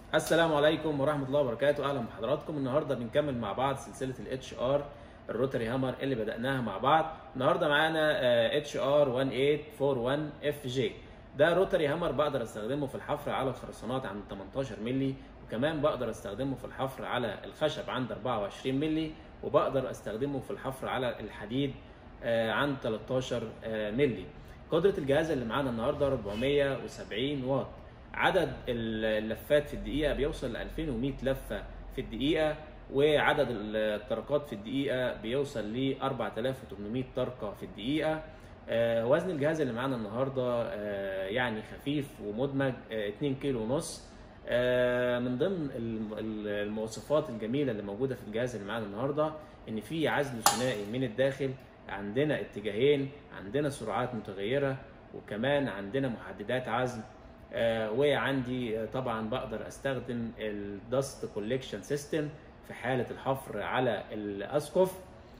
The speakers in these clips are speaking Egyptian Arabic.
السلام عليكم ورحمة الله وبركاته أهلا بحضراتكم النهاردة بنكمل مع بعض سلسلة الاتش ار الروتري هامر اللي بدأناها مع بعض النهاردة معانا اتش ار 1841 اف جي ده روتري هامر بقدر استخدمه في الحفر على الخرسانات عند 18 مللي وكمان بقدر استخدمه في الحفر على الخشب عند 24 مللي وبقدر استخدمه في الحفر على الحديد عند 13 مللي قدرة الجهاز اللي معانا النهارده 470 واط عدد اللفات في الدقيقة بيوصل ل 2100 لفة في الدقيقة وعدد الطرقات في الدقيقة بيوصل ل 4800 طرقة في الدقيقة وزن الجهاز اللي معانا النهارده يعني خفيف ومدمج 2 كيلو ونص من ضمن المواصفات الجميلة اللي موجودة في الجهاز اللي معانا النهارده ان في عزل ثنائي من الداخل عندنا اتجاهين عندنا سرعات متغيرة وكمان عندنا محددات عزل آه وعندي طبعا بقدر استخدم الدست كوليكشن سيستم في حاله الحفر على الاسقف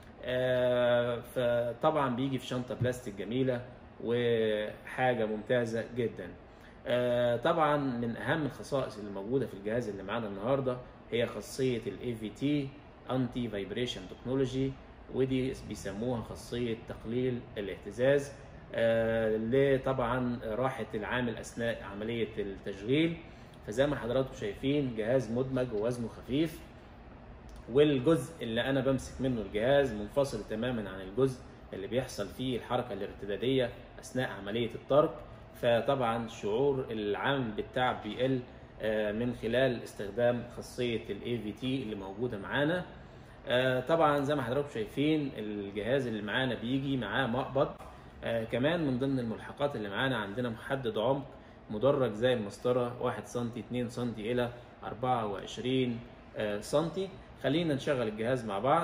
آه فطبعا بيجي في شنطه بلاستيك جميله وحاجه ممتازه جدا آه طبعا من اهم الخصائص اللي موجوده في الجهاز اللي معانا النهارده هي خاصيه الاي في تي انتي فايبريشن تكنولوجي ودي بيسموها خاصيه تقليل الاهتزاز آه لطبعا راحه العامل اثناء عمليه التشغيل فزي ما حضراتكم شايفين جهاز مدمج ووزنه خفيف والجزء اللي انا بمسك منه الجهاز منفصل تماما عن الجزء اللي بيحصل فيه الحركه الارتداديه اثناء عمليه الطرق فطبعا شعور العامل بالتعب بيقل آه من خلال استخدام خاصيه الاي في تي اللي موجوده معانا آه طبعا زي ما حضراتكم شايفين الجهاز اللي معانا بيجي معاه مقبض آه كمان من ضمن الملحقات اللي معانا عندنا محدد عمق مدرج زي المسطرة 1 سم 2 سم إلى 24 آه سم خلينا نشغل الجهاز مع بعض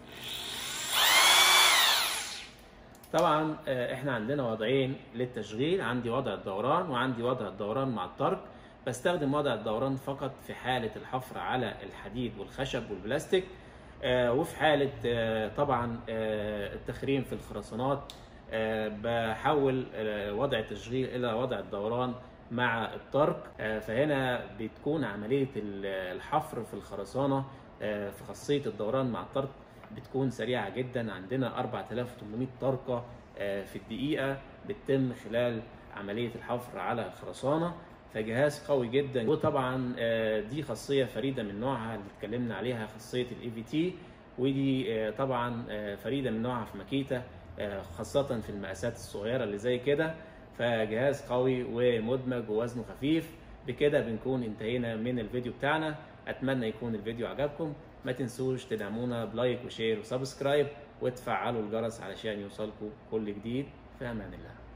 طبعا آه احنا عندنا وضعين للتشغيل عندي وضع الدوران وعندي وضع الدوران مع الطرق بستخدم وضع الدوران فقط في حالة الحفر على الحديد والخشب والبلاستيك وفي حالة طبعا التخريم في الخرسانات بحول وضع التشغيل الى وضع الدوران مع الطرق فهنا بتكون عمليه الحفر في الخرسانه في خاصيه الدوران مع الطرق بتكون سريعه جدا عندنا 4800 طرقه في الدقيقه بتتم خلال عمليه الحفر على الخرسانه فجهاز قوي جدا وطبعا دي خاصيه فريده من نوعها اللي اتكلمنا عليها خاصيه الاي في تي ودي طبعا فريده من نوعها في ماكيتا خاصة في المقاسات الصغيرة اللي زي كده فجهاز قوي ومدمج ووزنه خفيف بكده بنكون انتهينا من الفيديو بتاعنا اتمنى يكون الفيديو عجبكم ما تنسوش تدعمونا بلايك وشير وسبسكرايب وتفعلوا الجرس علشان يوصلكم كل جديد في امان الله